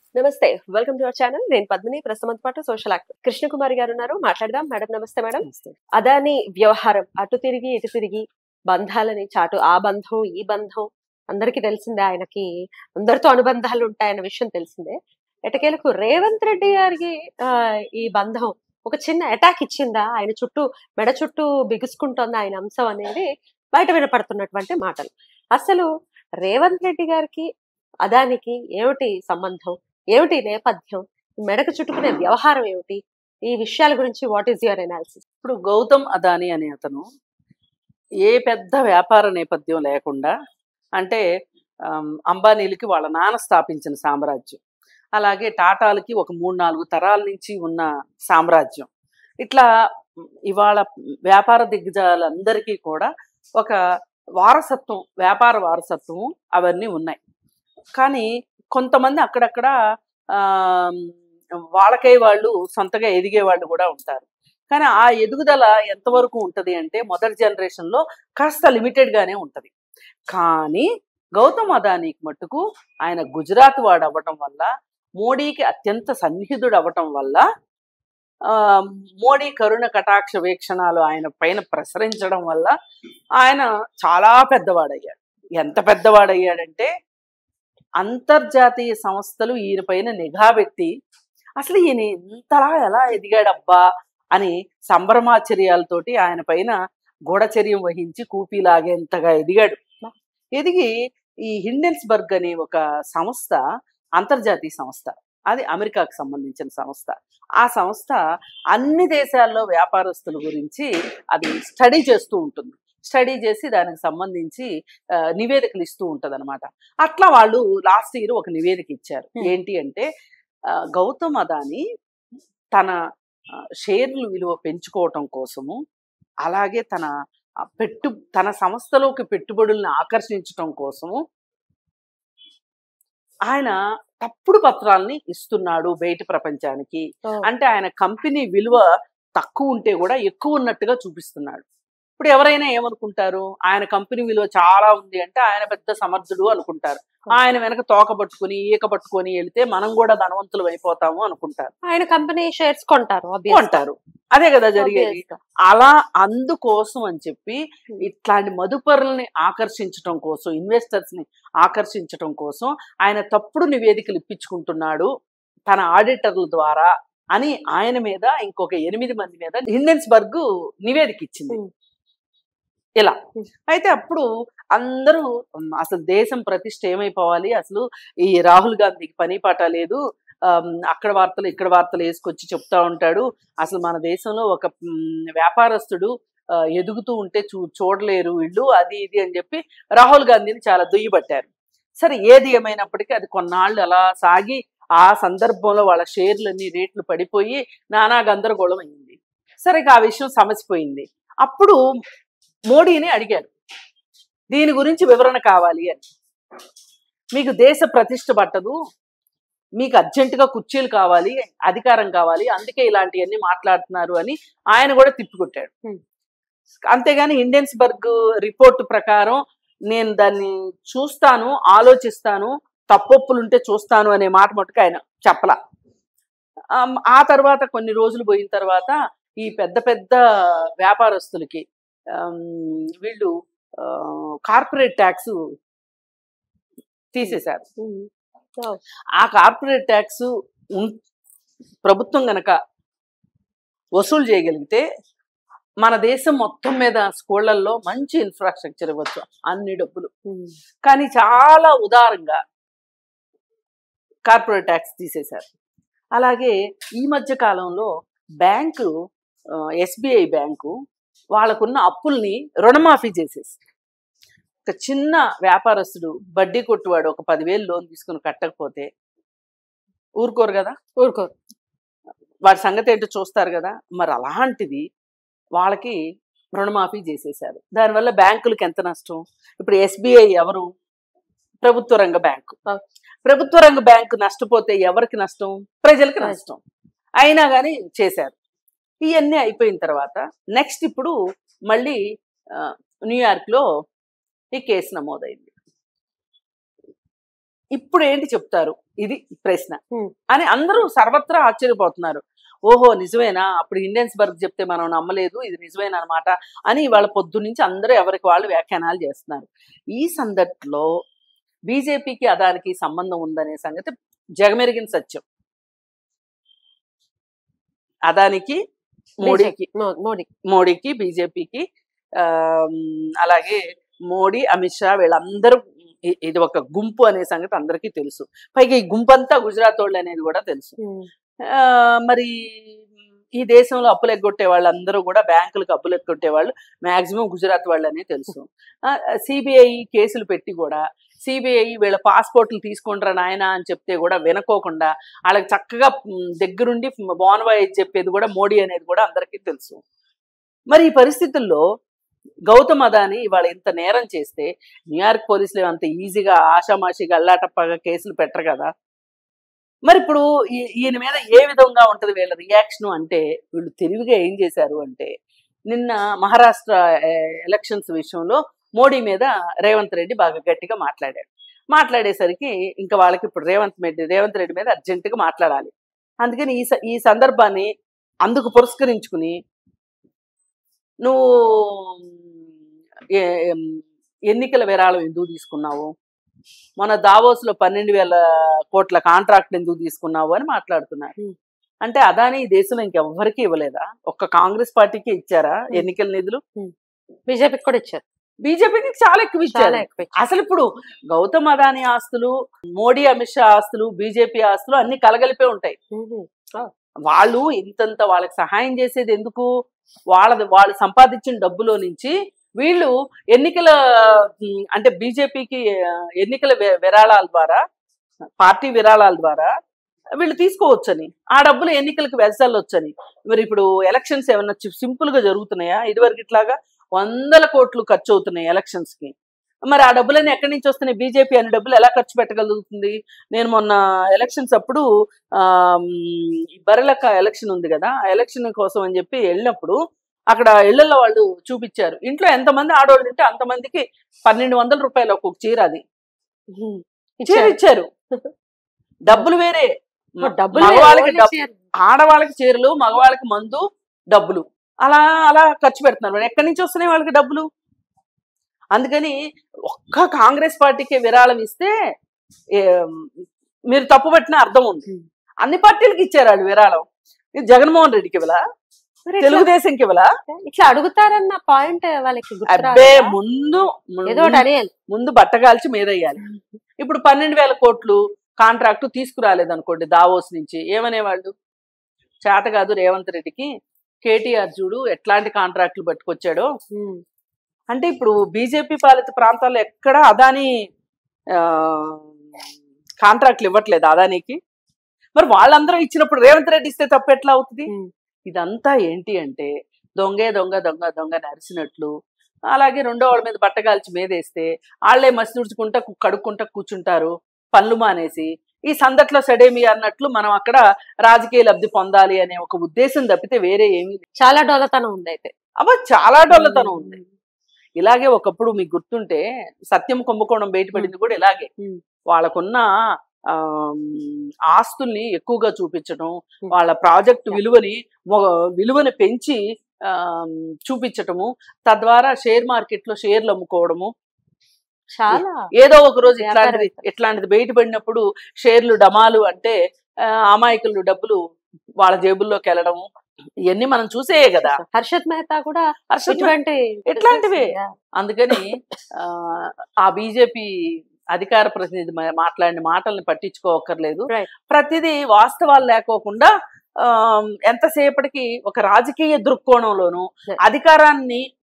నమస్తే welcome to our channel నేను పద్మిని ప్రస్తుతం పాటు సోషల్ యాక్టర్ కృష్ణకుమారి గారు ఉన్నారు మాట్లాడదాం మేడం నమస్తే మేడం అదాని వ్యవహారం అటు తిరిగి ఇటు తిరిగి బంధాలని చాటు ఆ బంధం ఈ బంధం అందరికీ తెలిసిందే ఆయనకి అందరితో అనుబంధాలు ఉంటాయన్న విషయం తెలిసిందే ఎటకేలకు రేవంత్ రెడ్డి గారికి ఆ, ఈ బంధం ఒక చిన్న అటాక్ ఇచ్చిందా ఆయన చుట్టూ మెడ చుట్టూ బిగుసుకుంటోంది ఆయన అంశం అనేది బయట వినపడుతున్నటువంటి మాటలు అసలు రేవంత్ రెడ్డి గారికి అదానికి ఏమిటి సంబంధం ఏమిటి నేపథ్యం మెడకు చుట్టుకునే వ్యవహారం ఏమిటి ఈ విషయాల గురించి వాట్ ఈస్ యువర్ అనాలిసిస్ ఇప్పుడు గౌతమ్ అదానీ అనే అతను ఏ పెద్ద వ్యాపార నేపథ్యం లేకుండా అంటే ఆమ్, అంబానీలకి వాళ్ళ నాన్న స్థాపించిన సామ్రాజ్యం అలాగే టాటాలకి ఒక మూడు నాలుగు తరాల నుంచి ఉన్న సామ్రాజ్యం ఇట్లా ఇవాళ వ్యాపార దిగ్గజాలందరికీ కూడా ఒక వారసత్వం వ్యాపార వారసత్వం అవన్నీ ఉన్నాయి కానీ కొంతమంది అక్కడక్కడ ఆమ్, వాళ్ళకై వాళ్ళు సొంతగా ఎదిగే వాళ్ళు కూడా ఉంటారు కానీ ఆ ఎదుగుదల ఎంతవరకు ఉంటది అంటే మొదటి జనరేషన్ లో కాస్త లిమిటెడ్ గానే ఉంటది కానీ గౌతమ్ అదానీకి మట్టుకు ఆయన గుజరాత్ వాడు అవ్వటం వల్ల మోడీకి అత్యంత సన్నిహితుడు అవ్వటం వల్ల ఆ, మోడీ కరుణ కటాక్ష వీక్షణాలు ఆయన పైన ప్రసరించడం వల్ల ఆయన చాలా పెద్దవాడయ్యాడు ఎంత పెద్దవాడయ్యాడంటే అంతర్జాతీయ సంస్థలు ఈయన పైన నిఘా పెట్టి అసలు ఈయన ఇంతలా ఎలా ఎదిగాడబ్బా అని సంభ్రమాచర్యాలతోటి ఆయన పైన గూఢచర్యం వహించి కూపీలాగేంతగా ఎదిగాడు ఎదిగి ఈ హిండెన్స్బర్గ్ అనే ఒక సంస్థ అంతర్జాతీయ సంస్థ అది అమెరికాకు సంబంధించిన సంస్థ ఆ సంస్థ అన్ని దేశాల్లో వ్యాపారస్తుల గురించి అది స్టడీ చేస్తూ ఉంటుంది స్టడీ చేసి దానికి సంబంధించి ఆ, నివేదికలు ఇస్తూ ఉంటది అనమాట అట్లా వాళ్ళు లాస్ట్ ఇయర్ ఒక నివేదిక ఇచ్చారు Hmm. ఏంటి అంటే ఆ, గౌతమ్ అదాని తన ఆ, షేర్లు విలువ పెంచుకోవటం కోసము అలాగే తన ఆ, పెట్టు తన సంస్థలోకి పెట్టుబడుల్ని ఆకర్షించటం కోసము ఆయన తప్పుడు పత్రాల్ని ఇస్తున్నాడు బయట ప్రపంచానికి అంటే ఆయన కంపెనీ విలువ తక్కువ ఉంటే కూడా ఎక్కువ ఉన్నట్టుగా చూపిస్తున్నాడు ఇప్పుడు ఎవరైనా ఏమనుకుంటారు ఆయన కంపెనీ విలువ చాలా ఉంది అంటే ఆయన పెద్ద సమర్థుడు అనుకుంటారు ఆయన వెనక తోక పట్టుకుని ఈక పట్టుకొని వెళితే మనం కూడా ధనవంతులు అయిపోతాము అనుకుంటారు ఆయన కంపెనీ షేర్స్ కొంటారు obvious గా. కొంటారు అదే కదా జరిగేది Obvious గా. అలా అందుకోసం అని చెప్పి ఇట్లాంటి మదుపరుల్ని ఆకర్షించటం కోసం ఇన్వెస్టర్స్ ని ఆకర్షించటం కోసం ఆయన తప్పుడు నివేదికలు ఇప్పించుకుంటున్నాడు తన ఆడిటర్ల ద్వారా అని ఆయన మీద ఇంకొక ఎనిమిది మంది మీద హిండెన్స్బర్గ్ నివేదిక ఇచ్చింది Hmm. ఇలా Hmm. అయితే అప్పుడు అందరూ ఉమ్, అసలు దేశం ప్రతిష్ట ఏమైపోవాలి అసలు ఈ రాహుల్ గాంధీకి పని పాట లేదు ఆమ్, అక్కడ వార్తలు ఇక్కడ వార్తలు వేసుకొచ్చి చెప్తా ఉంటాడు అసలు మన దేశంలో ఒక ఉమ్, వ్యాపారస్తుడు ఆ, ఎదుగుతూ ఉంటే చూ చూడలేరు వీళ్ళు అది ఇది అని చెప్పి రాహుల్ గాంధీని చాలా దుయ్యబట్టారు సరే ఏది ఏమైనప్పటికీ అది కొన్నాళ్ళు అలా సాగి ఆ సందర్భంలో వాళ్ళ షేర్లన్నీ రేట్లు పడిపోయి నానా గందరగోళం అయింది సరే ఇక ఆ విషయం సమసిపోయింది అప్పుడు మోడీని అడిగారు దీని గురించి వివరణ కావాలి అని మీకు దేశ ప్రతిష్ట పట్టదు మీకు అర్జెంటుగా కుర్చీలు కావాలి అధికారం కావాలి అందుకే ఇలాంటివన్నీ మాట్లాడుతున్నారు అని ఆయన కూడా తిప్పికొట్టాడు Hmm. అంతేగాని ఇండియన్స్బర్గ్ రిపోర్ట్ ప్రకారం నేను దాన్ని చూస్తాను ఆలోచిస్తాను తప్పొప్పులుంటే చూస్తాను అనే మాట మటుకు ఆయన చెప్పలా ఆమ్, ఆ తర్వాత కొన్ని రోజులు పోయిన తర్వాత ఈ పెద్ద పెద్ద వ్యాపారస్తులకి ఆమ్, వీళ్ళు కార్పొరేట్ ట్యాక్స్ తీసేశారు ఉమ్. ఆ కార్పొరేట్ ట్యాక్స్ ఉన్- ప్రభుత్వం గనక వసూలు చేయగలిగితే మన దేశం మొత్తం మీద స్కూళ్ళల్లో మంచి ఇన్ఫ్రాస్ట్రక్చర్ ఇవ్వచ్చు అన్ని డబ్బులు ఉమ్. కానీ చాలా ఉదారంగా కార్పొరేట్ ట్యాక్స్ తీసేశారు అలాగే ఈ మధ్య కాలంలో బ్యాంకు ఎస్బీఐ బ్యాంకు వాళ్ళకున్న అప్పుల్ని రుణమాఫీ చేసేసి ఒక చిన్న వ్యాపారస్తుడు బడ్డీ కొట్టువాడు ఒక పదివేలు లోన్ తీసుకుని కట్టకపోతే ఊరుకోరు కదా ఊరుకోరు వాడి సంగతి ఏంటో చూస్తారు కదా మరి అలాంటిది వాళ్ళకి రుణమాఫీ చేసేశారు దానివల్ల బ్యాంకులకు ఎంత నష్టం ఇప్పుడు ఎస్బీఐ ఎవరు ప్రభుత్వ రంగ బ్యాంకు ఆ. ప్రభుత్వ రంగ బ్యాంకు నష్టపోతే ఎవరికి నష్టం ప్రజలకు నష్టం అయినా కానీ చేశారు ఇవన్నీ అయిపోయిన తర్వాత నెక్స్ట్ ఇప్పుడు మళ్ళీ ఆ, న్యూయార్క్లో ఈ కేసు నమోదైంది ఇప్పుడు ఏంటి చెప్తారు ఇది ప్రశ్న Hmm. అని అందరూ సర్వత్రా ఆశ్చర్యపోతున్నారు ఓహో నిజమేనా అప్పుడు ఇండియన్స్ బర్గ్ చెప్తే మనం నమ్మలేదు ఇది నిజమేనా అనమాట అని వాళ్ళ పొద్దు నుంచి అందరూ ఎవరికి వాళ్ళు వ్యాఖ్యానాలు చేస్తున్నారు ఈ సందర్భంలో బీజేపీకి అదానికి సంబంధం ఉందనే సంగతి జగమెరిగిన సత్యం అదానికి మోడీకి BJP, మో- మోడీ మోడీకి బీజేపీకి అలాగే మోడీ అమిత్ షా వీళ్ళందరూ ఇ- ఇది ఒక గుంపు అనే సంగతి అందరికీ తెలుసు పైగా ఈ గుంపు అంతా గుజరాత్ వాళ్ళు అనేది కూడా తెలుసు ఉమ్, ఆ, మరి ఈ దేశంలో అప్పులు ఎగ్గొట్టే వాళ్ళందరూ కూడా బ్యాంకులకు అప్పులు ఎగ్గొట్టే వాళ్ళు మాక్సిమం గుజరాత్ వాళ్ళనే తెలుసు సిబిఐ కేసులు పెట్టి కూడా సిబిఐ వీళ్ళ పాస్పోర్ట్లు తీసుకుంటారా నాయన అని చెప్తే కూడా వినకోకుండా వాళ్ళకి చక్కగా మ్, దగ్గరుండి బోన్వాయ్ చెప్పేది కూడా మోడీ అనేది కూడా అందరికీ తెలుసు మరి ఈ పరిస్థితుల్లో గౌతమ్ అదాని ఇవాళ ఇంత నేరం చేస్తే న్యూయార్క్ పోలీసులు అంత ఈజీగా ఆషామాషిగా అల్లాటప్పగా కేసులు పెట్టరు కదా మరి ఇప్పుడు ఈ- ఈయన మీద ఏ విధంగా ఉంటది వీళ్ళ రియాక్షన్ అంటే వీళ్ళు తెలివిగా ఏం చేశారు అంటే నిన్న మహారాష్ట్ర ఏ, ఎలక్షన్స్ విషయంలో మోడీ మీద రేవంత్ రెడ్డి బాగా గట్టిగా మాట్లాడాడు మాట్లాడేసరికి ఇంకా వాళ్ళకి ఇప్పుడు రేవంత్ రెడ్డి రేవంత్ రెడ్డి మీద అర్జెంటుగా మాట్లాడాలి అందుకని ఈ స- ఈ సందర్భాన్ని అందుకు పురస్కరించుకుని నువ్వు ఏ- ఎం, ఎన్నికల విరాళం ఎందుకు తీసుకున్నావు మన దావోస్ లో పన్నెండు వేల కోట్ల కాంట్రాక్ట్ ఎందుకు తీసుకున్నావు అని మాట్లాడుతున్నారు Hmm. అంటే అదాని ఈ దేశంలో ఇంకెవ్వరికి ఇవ్వలేదా ఒక్క కాంగ్రెస్ పార్టీకి ఇచ్చారా Hmm. ఎన్నికల నిధులు బీజేపీకి కూడా ఇచ్చారు బీజేపీకి చాలా ఎక్కువ చాలా ఇచ్చారు ఎక్కువ ఇచ్చారు. అసలు ఇప్పుడు గౌతమ్ అదాని ఆస్తులు మోడీ అమిత్ షా ఆస్తులు బీజేపీ ఆస్తులు అన్ని కలగలిపే ఉంటాయి ఉహు, వాళ్ళు ఇంతంత వాళ్ళకి సహాయం చేసేది ఎందుకు వాళ్ళది వాళ్ళు సంపాదించిన డబ్బులో నుంచి వీళ్ళు ఎన్నికల ఉమ్, అంటే బీజేపీకి ఎన్నికల వి- విరాళాల ద్వారా పార్టీ విరాళాల ద్వారా వీళ్ళు తీసుకోవచ్చని ఆ డబ్బులు ఎన్నికలకు వెదజల్లొచ్చని మరి ఇప్పుడు ఎలక్షన్స్ ఏమన్నా సింపుల్ గా జరుగుతున్నాయా ఇదివరకు ఇట్లాగా వందల కోట్లు ఖర్చు అవుతున్నాయి ఎలక్షన్స్ కి మరి ఆ డబ్బులన్నీ ఎక్కడి నుంచి వస్తున్నాయి బీజేపీ అనే డబ్బులు ఎలా ఖర్చు పెట్టగలుగుతుంది నేను మొన్న ఎలక్షన్స్ అప్పుడు ఆ ఈ బర్రెలక్క ఎలక్షన్ ఉంది కదా ఆ ఎలక్షన్ కోసం అని చెప్పి వెళ్ళినప్పుడు అక్కడ ఇళ్లలో వాళ్ళు చూపించారు ఇంట్లో ఎంతమంది ఆడవాళ్ళు ఉంటే అంతమందికి పన్నెండు వందల రూపాయలు ఒక్కొక్క చీర అది ఉహు. చీర ఇచ్చారు. ఇచ్చారు డబ్బులు వేరే ఓ, డబ్బులు మగవాళ్ళకి ఓన్లీ డబ్బు చీర. ఆడవాళ్ళకి చీరలు మగవాళ్ళకి మందు డబ్బులు అలా అలా ఖర్చు పెడుతున్నారు మరి ఎక్కడి నుంచి వస్తున్నాయి వాళ్ళకి డబ్బులు అందుకని ఒక్క కాంగ్రెస్ పార్టీకి విరాళం ఇస్తే ఏం, మీరు తప్పు పట్టిన అర్థం ఉంది Hmm. అన్ని పార్టీలకు ఇచ్చారు వాళ్ళు విరాళం ఇది జగన్మోహన్ రెడ్డికి ఇవ్వలా మరి ఇట్లా- తెలుగుదేశంకి ఇవ్వలా ఇట్లా అడుగుతారన్న పాయింట్ వాళ్ళకి గుర్తు అబ్బే రాలేదా? ముందు ఏదో ఒకటి అనేయాలి ముందు బట్టగాల్చి మీదయ్యాలి ఇప్పుడు పన్నెండు వేల కోట్లు కాంట్రాక్ట్ తీసుకురాలేదు అనుకోండి దావోస్ నుంచి ఏమనేవాళ్ళు చేత కాదు రేవంత్ రెడ్డికి కేటీఆర్ చూడు ఎట్లాంటి కాంట్రాక్ట్లు పట్టుకొచ్చాడో ఉమ్. అంటే ఇప్పుడు బీజేపీ పాలిత ప్రాంతాల్లో ఎక్కడ అదాని ఆ, కాంట్రాక్ట్లు ఇవ్వట్లేదు అదానికి మరి వాళ్ళందరూ ఇచ్చినప్పుడు రేవంత్ రెడ్డి ఇస్తే తప్పు ఎట్లా అవుతుంది ఉమ్. ఇదంతా ఏంటి అంటే దొంగే దొంగ దొంగ దొంగ నరిసినట్లు అలాగే రెండో వాళ్ళ మీద బట్టగాల్చి మీదేస్తే వాళ్ళే మసి తుడుచుకుంటా కు- కడుక్కుంటా కూర్చుంటారు పనులు మానేసి ఈ సందట్లో సడేమి అన్నట్లు మనం అక్కడ రాజకీయ లబ్ధి పొందాలి అనే ఒక ఉద్దేశం తప్పితే వేరే ఏమీ లేదు చాలా డోలతనం ఉంది అయితే అబ్బా చాలా డొల్లతనం ఉంది ఇలాగే ఒకప్పుడు మీకు గుర్తుంటే సత్యం కుంభకోణం బయటపడింది కూడా ఇలాగే ఉమ్. వాళ్ళకున్న ఆమ్, ఆస్తుల్ని ఎక్కువగా చూపించడం ఉమ్. వాళ్ళ ప్రాజెక్ట్ విలువని మొ- విలువని పెంచి ఆమ్, చూపించటము తద్వారా షేర్ మార్కెట్ లో షేర్లు అమ్ముకోవడము చాలా ఏదో ఒక రోజు ఇట్లాంటిది వ్యాపారవేత్తలు. ఇట్లాంటిది బయటపడినప్పుడు షేర్లు డమాలు అంటే ఆ, అమాయకులు డబ్బులు వాళ్ళ జేబుల్లోకి వెళ్ళడము ఇవన్నీ మనం చూసేయే కదా హర్షద్ మెహతా కూడా హర్షద్ ఇటువంటి ఎట్లాంటివే? Yeah. అందుకని ఆ, ఆ బీజేపీ అధికార ప్రతినిధి మా- మాట్లాడిన మాటల్ని పట్టించుకోవక్కర్లేదు Right. ప్రతిదీ వాస్తవాలు లేకోకుండా ఆ, ఎంతసేపటికి ఒక రాజకీయ దృక్కోణంలోను Right. అధికారాన్ని